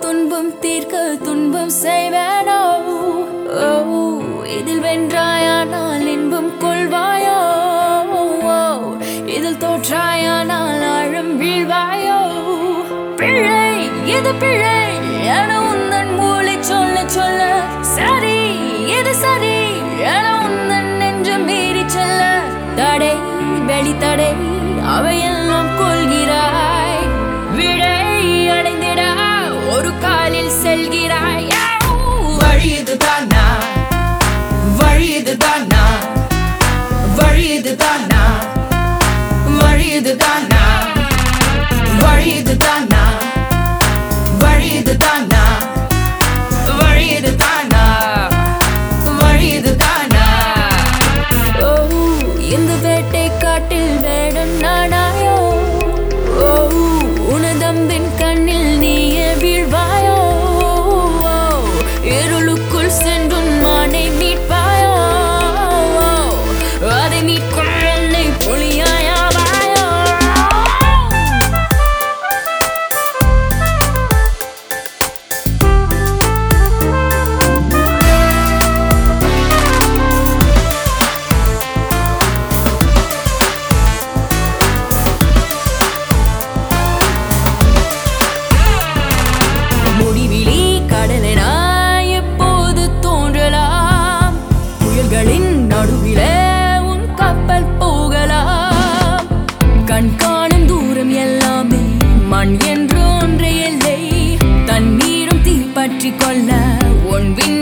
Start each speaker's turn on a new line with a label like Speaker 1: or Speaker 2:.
Speaker 1: துன்பம் தீர்க்க துன்பம் செய்வேனோ ஓ, இதில் வென்றாயானால் இன்பம் கொள்வாயோ ஓ, இதில் தோற்றாயானால் ஆழம் வீழ்வாயோ பிழை இது பிழை என உந்தன் மூளை சொல்ல சொல்ல சரி இது சரி என உந்தன் நெஞ்சம் மீறி செல்ல தடை வெளி தடை அவையெல்லாம் கொள்கிறாய் விடை அடைந்திட ஒரு காலில் செல்கிறாய்
Speaker 2: வழி இதுதானா வழி இதுதானா வழி இதுதானா வழி இதுதானா வழி இதுதானா வழி இதுதானா வழி இதுதானா வழி இதுதானா
Speaker 1: ஓ இந்த வேட்டை காட்டில் வேடம் நாடாயோ ஓ உனதம்பின் கண்ணில் நீயே வீழ்வாயோ ஓ, இருளுக்குள் சென்றும் மானை மீட்பாயோ ஓ, அதை மீட்கும் என்னை புலியாயாவாயோ முடிவிலி கடலெனாய் எப்போது தோன்றலாம் புயல்களின் நடுவிலே உன் கப்பல் போகலாம் கண் காணும் தூரம் எல்லாமே மண் என்று ஒன்றே இல்லை தண்ணீரும் தீப்பற்றிக் கொள்ள உன் விண்